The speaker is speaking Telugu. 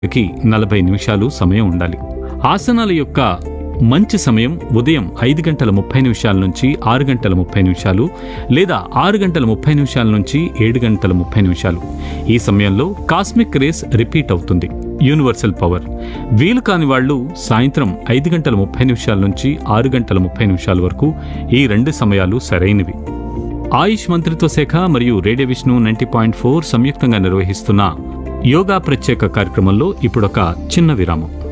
కి నలభై నిమిషాలు సమయం ఉండాలి ఆసనాల యొక్క మంచి సమయం ఉదయం ఐదు గంటల ముప్పై నిమిషాల నుంచి ఆరు గంటల ముప్పై నిమిషాలు లేదా ఆరు గంటల ముప్పై నిమిషాల నుంచి ఏడు గంటల ముప్పై నిమిషాలు ఈ సమయంలో కాస్మిక్ రేస్ రిపీట్ అవుతుంది యూనివర్సల్ పవర్ వీలు కాని వాళ్ళు సాయంత్రం ఐదు గంటల ముప్పై నిమిషాల నుంచి ఆరు గంటల ముప్పై నిమిషాల వరకు ఈ రెండు సమయాలు సరైనవి ఆయుష్ మంత్రిత్వ శాఖ మరియు radio Vishnu ninety point four సంయుక్తంగా నిర్వహిస్తున్న యోగా ప్రత్యేక కార్యక్రమంలో ఇప్పుడొక చిన్న విరామం